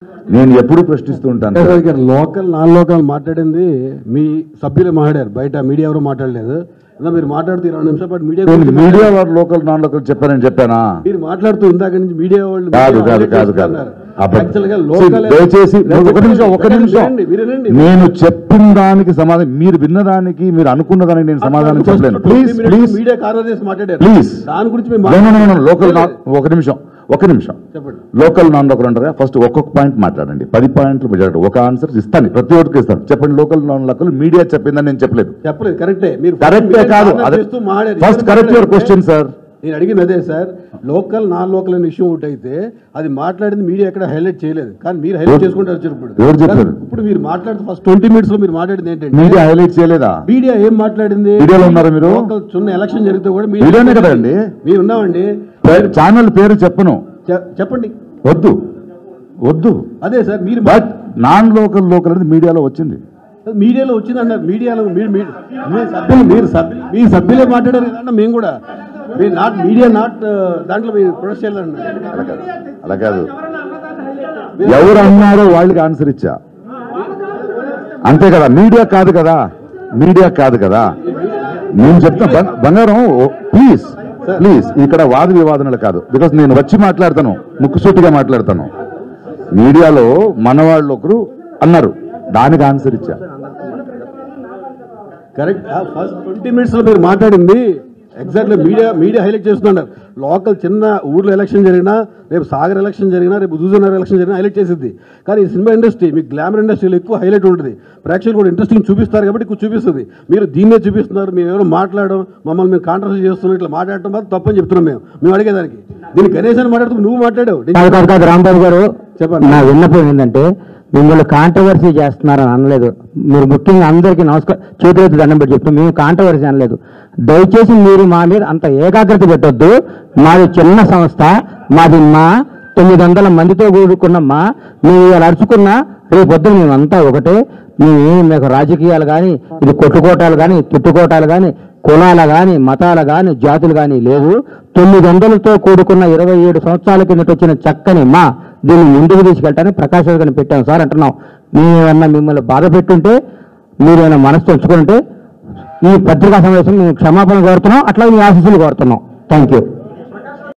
నేను ఎప్పుడు ప్రశ్నిస్తూ ఉంటాను సార్. ఇక్కడ లోకల్ నాన్ లోకల్ మాట్లాడింది మీ సభ్యులే మాట్లాడారు బయట మీడియా ఎవరు మాట్లాడలేదు ఇంకా మీరు మాట్లాడుతూ ఇరవై నిమిషాల పాటు మీడియా నేను గురించి మీడియా వారు లోకల్ నాన్ లోకల్ చెప్పానని చెప్పానా మీరు మాట్లాడుతూ ఇందాక నుంచి మీడియా వాళ్ళు కాదు మీడియా కాదు highlight కాదు కాదు చేస్తున్నారు. అబద్ధం. Actual గా See, local- దయచేసి ఒక నిమిషం ఒక వినండి, నిమిషం వినండి, వినండి. నేను చెప్పిన దానికి సమాధానం మీరు విన్నదానికి మీరు అనుకున్న దానికి నేను సమాధానం First చెప్పలేను 20 please minutes please media corner చేసి మాట్లాడారు Please. దాని గురించి మేము లోకల్ మాట్లాడలేదు. ఒక నిమిషం ఒక నిమిషం చెప్పండి లోకల్ నాన్ లోకల్ అంటారా ఫస్ట్ ఒక్కొక్క పాయింట్ మాట్లాడండి పది పాయింట్లు మాట్లాడండి ఒక ఆన్సర్ ఇస్తాను ప్రతి ఒక్కరికి ఇస్తాను చెప్పండి లోకల్ నాన్ లోకల్ మీడియా చెప్పిందని నేను చెప్పలేదు చెప్పలేదు కరెక్టే మీరు కరెక్టే మీడియా కాదు కార్నర్ అదే చేస్తూ మాట్లాడారు. ఫస్ట్ ఎవరు కరెక్ట్ యువర్ మాట్లాడారు? క్వశ్చన్ సార్ నేను అడిగింది అదే సార్ లోకల్ నాన్ లోకల్ అనే విషయం ఒకటి అయితే అది మాట్లాడింది మీడియా ఎక్కడ హైలైట్ చేయలేదు కానీ మీరు హైలైట్ ఎవరు- చేసుకుంటారు వచ్చారు ఇప్పుడు ఎవరు చెప్పారు? కానీ ఇప్పుడు మీరు మాట్లాడుతూ ఫస్ట్ ట్వంటీ మినిట్స్ లో మీరు మాట్లాడింది ఏంటంటే మీడియా హైలైట్ చేయలేదా మీడియా ఏం మాట్లాడింది వీడియోలో ఉన్నారా మీరు? లోకల్ చిన్న ఎలక్షన్ జరిగితే కూడా వీడియోనే కదండి. మీరు ఉన్నామండి ఛానల్ పేరు చెప్పను చె- చెప్పండి వద్దు వద్దు అదే సార్ మీరు బట్ నాన్ లోకల్ లోకల్ అనేది మీడియాలో వచ్చింది మీడియాలో వచ్చింది అన్నారు మీడియాలో మీరు మీ మీ సభ్యులు మీరు సభ్యులు మీ సభ్యులే మాట్లాడారు కదన్నా మేము కూడా మీరు నాట్ మీడియా నాట్ దాంట్లో మీరు ప్రొడక్ట్ చేయాలన్నారు అలా కాదు అలా కాదు ఎవరు అన్నారో వాళ్ళకి ఆన్సర్ ఇచ్చా అంతే కదా మీడియా కాదు కదా మీడియా కాదు కదా నేను చెప్తా బంగ- బంగారం ప్లీజ్ ప్లీజ్ ఇక్కడ వాద వివాదనలు కాదు బికాస్ నేను వచ్చి మాట్లాడతాను ముక్కుసూటిగా మాట్లాడతాను మీడియాలో మన వాళ్ళు ఒకరు అన్నారు దానికి ఆన్సర్ ఇచ్చా కరెక్ట్ ఫస్ట్ ట్వంటీ మినిట్స్ లో మీరు మాట్లాడింది ఎగ్జాక్ట్లీ మీడియా మీడియా హైలైట్ చేస్తున్నారు లోకల్ చిన్న ఊర్లో ఎలక్షన్ జరిగినా రేపు సాగర్ ఎలక్షన్ జరిగినా రేపు హుజూర్నగర్ ఎలక్షన్ జరిగినా హైలైట్ చేసింది కానీ ఈ సినిమా ఇండస్ట్రీ మీకు గ్లామర్ ఇండస్ట్రీలో ఎక్కువ హైలైట్ ఉంటుంది ప్రేక్షకులు కూడా ఇంట్రెస్టింగ్ చూపిస్తారు కాబట్టి ఎక్కువ చూపిస్తుంది మీరు దీన్నే చూపిస్తున్నారు మేము ఎవరు మాట్లాడడం మమ్మల్ని మేము కాంట్రవర్సీ చేస్తున్నాం ఇట్లా మాట్లాడటం మాత్రం తప్పని చెప్తున్నాం మేము మేము అడిగేదానికి దీన్ని గణేష్ అని మాట్లాడుతూ నువ్వు మాట్లాడావు నేను కాదు కాదు కాదు రాంబాబు గారు చెప్పండి. నా విన్నపం ఏంటంటే మిమ్మల్ని కాంట్రవర్సీ చేస్తున్నారని అనలేదు మీరు ముఖ్యంగా అందరికీ నమస్కారం చేతులెత్తి దండం పెట్టి చెప్తాం మేము కాంట్రవర్సీ అనలేదు దయచేసి మీరు మా మీద అంత ఏకాగ్రత పెట్టొద్దు మాది చిన్న సంస్థ మాది మా తొమ్మిది వందల మందితో కూడుకున్న మా మేము ఇవాళ అరుచుకున్నా రేపు పొద్దున మేమంతా ఒకటే మేము మీకు రాజకీయాలు కానీ ఇది కొట్టుకోటాలు కానీ తిట్టుకోటాలు కానీ కులాల కానీ మతాల కానీ జాతులు కానీ లేవు తొమ్మిది వందలతో కూడుకున్న ఇరవై ఏడు సంవత్సరాల కిందట వచ్చిన చక్కని మా దీన్ని ముందుకు తీసుకెళ్ళటానికి ప్రకాశ్ రావు గారిని పెట్టాం సార్ అంటున్నాం మేమేమన్నా మిమ్మల్ని బాధ పెట్టుంటే మీరు ఏమైనా మనసు తెచ్చుకుంటే ఈ పత్రికా సమావేశం మేము క్షమాపణ కోరుతున్నాం అట్లా మీ ఆశీస్సులు కోరుతున్నాం థ్యాంక్ యూ